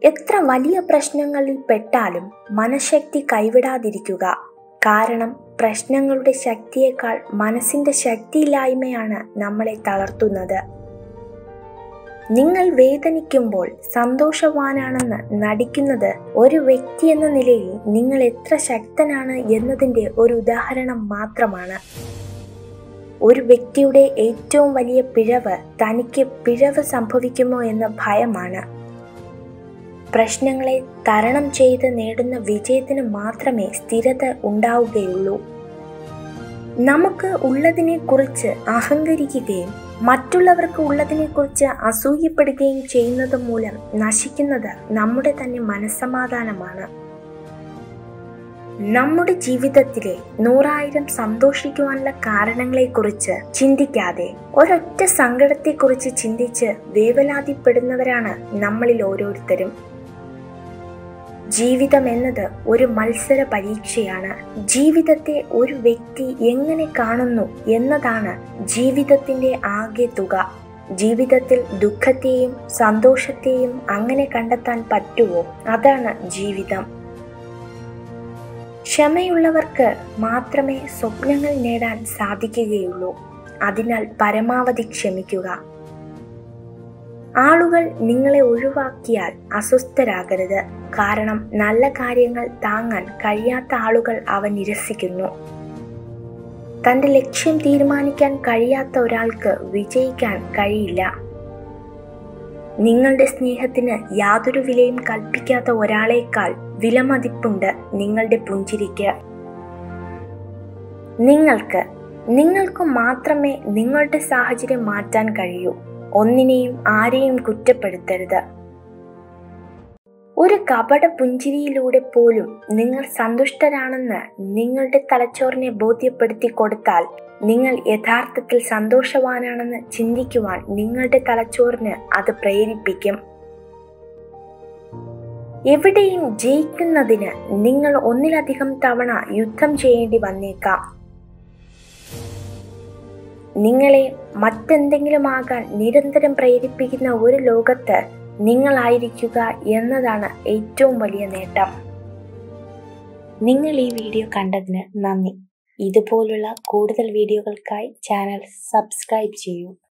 എത്ര വലിയ പ്രശ്നങ്ങളിൽ പെട്ടാലും മനഃശക്തി കൈവിടാതിരിക്കുക കാരണം പ്രശ്നങ്ങളുടെ ശക്തിയേക്കാൾ മനസ്സിന്റെ ശക്തിയില്ലായ്മയാണ് നമ്മളെ തളർത്തുന്നത് നിങ്ങൾ വേദനിക്കുമ്പോൾ സന്തോഷവാനാണെന്ന് നടിക്കുന്നത് ഒരു വ്യക്തി എന്ന നിലയിൽ നിങ്ങൾ എത്ര ശക്തനാണ് എന്നതിൻ്റെ ഒരു ഉദാഹരണം മാത്രമാണ് ഒരു വ്യക്തിയുടെ ഏറ്റവും വലിയ പിഴവ് തനിക്ക് പിഴവ് സംഭവിക്കുമോ എന്ന ഭയമാണ് പ്രശ്നങ്ങളെ തരണം ചെയ്ത് നേടുന്ന വിജയത്തിന് മാത്രമേ സ്ഥിരത ഉണ്ടാവുകയുള്ളൂ നമുക്ക് ഉള്ളതിനെക്കുറിച്ച് അഹങ്കരിക്കുകയും മറ്റുള്ളവർക്ക് ഉള്ളതിനെക്കുറിച്ച് അസൂയപ്പെടുകയും ചെയ്യുന്നത് മൂലം നശിക്കുന്നത് നമ്മുടെ തന്നെ മനസ്സമാധാനമാണ് നമ്മുടെ ജീവിതത്തിലെ നൂറായിരം സന്തോഷിക്കുവാനുള്ള കാരണങ്ങളെക്കുറിച്ച് ചിന്തിക്കാതെ ഒരൊറ്റ സങ്കടത്തെക്കുറിച്ച് ചിന്തിച്ച് വേവലാതിപ്പെടുന്നവരാണ് നമ്മളിൽ ഓരോരുത്തരും ജീവിതം എന്നത് ഒരു മത്സര പരീക്ഷയാണ് ജീവിതത്തെ ഒരു വ്യക്തി എങ്ങനെ കാണുന്നു എന്നതാണ് ജീവിതത്തിന്റെ ആകെ തുക ജീവിതത്തിൽ ദുഃഖത്തെയും സന്തോഷത്തെയും അങ്ങനെ കണ്ടെത്താൻ പറ്റുമോ അതാണ് ജീവിതം ക്ഷമയുള്ളവർക്ക് മാത്രമേ സ്വപ്നങ്ങൾ നേടാൻ സാധിക്കുകയുള്ളൂ അതിനാൽ പരമാവധി ക്ഷമിക്കുക ആളുകൾ നിങ്ങളെ ഒഴിവാക്കിയാൽ അസ്വസ്ഥരാകരുത് കാരണം നല്ല കാര്യങ്ങൾ താങ്ങാൻ കഴിയാത്ത ആളുകൾ അവ നിരസിക്കുന്നു തന്റെ ലക്ഷ്യം തീരുമാനിക്കാൻ കഴിയാത്ത ഒരാൾക്ക് വിജയിക്കാൻ കഴിയില്ല നിങ്ങളുടെ സ്നേഹത്തിന് യാതൊരു വിലയും കൽപ്പിക്കാത്ത ഒരാളേക്കാൾ വിലമതിപ്പുണ്ട് നിങ്ങളുടെ പുഞ്ചിരിക്ക് നിങ്ങൾക്ക് നിങ്ങൾക്ക് മാത്രമേ നിങ്ങളുടെ സാഹചര്യം മാറ്റാൻ കഴിയൂ ഒന്നിനെയും ആരെയും കുറ്റപ്പെടുത്തരുത് ഒരു കപട പുഞ്ചിരിയിലൂടെ പോലും നിങ്ങൾ സന്തുഷ്ടരാണെന്ന് നിങ്ങളുടെ തലച്ചോറിനെ ബോധ്യപ്പെടുത്തി കൊടുത്താൽ നിങ്ങൾ യഥാർത്ഥത്തിൽ സന്തോഷവാനാണെന്ന് ചിന്തിക്കുവാൻ നിങ്ങളുടെ തലച്ചോറിന് അത് പ്രേരിപ്പിക്കും എവിടെയും ജയിക്കുന്നതിന് നിങ്ങൾ ഒന്നിലധികം തവണ യുദ്ധം ചെയ്യേണ്ടി വന്നേക്കാം നിങ്ങളെ മറ്റെന്തെങ്കിലും ആകാൻ നിരന്തരം പ്രേരിപ്പിക്കുന്ന ഒരു ലോകത്ത് നിങ്ങളായിരിക്കുക എന്നതാണ് ഏറ്റവും വലിയ നേട്ടം നിങ്ങൾ ഈ വീഡിയോ കണ്ടതിന് നന്ദി ഇതുപോലുള്ള കൂടുതൽ വീഡിയോകൾക്കായി ചാനൽ സബ്സ്ക്രൈബ് ചെയ്യൂ